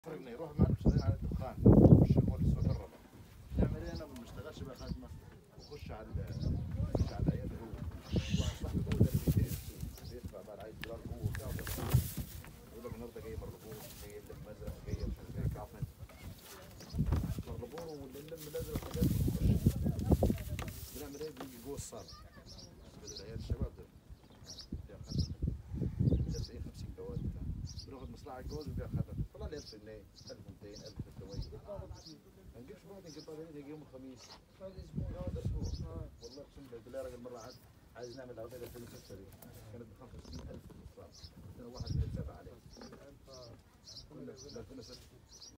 فرقنا يروح معنا شغالين على الدخان نخش نقول السوق الربع نعمل ايه انا ما بنشتغلش بقى خدمه وخش على خش على العيال هو واحد صاحبي هو ده اللي بيدير السوق بيدفع بقى عايز دولار هو وبتاع يقول لك النهارده جاي مرلبون جاي اللم ازرق جاي مش عارف ايه كعفن مرلبون واللم الازرق حاجات بنخش بنعمل ايه بنيجي جوه الصاله بدل العيال الشباب دول بيع خدمه 40 50 جواز بتاع بناخد مصلحه الجواز وبيع خدمه طلع لي 1000 جنيه 1200 1300 ما نجيبش بعض نجيب بعض يجي يوم الخميس هذا اسبوع والله اقسم بالله يا راجل مره عاد عايز نعمل عودة 2006 دي كانت ب 65000 في الصالة كان واحد من السبع عليه 2006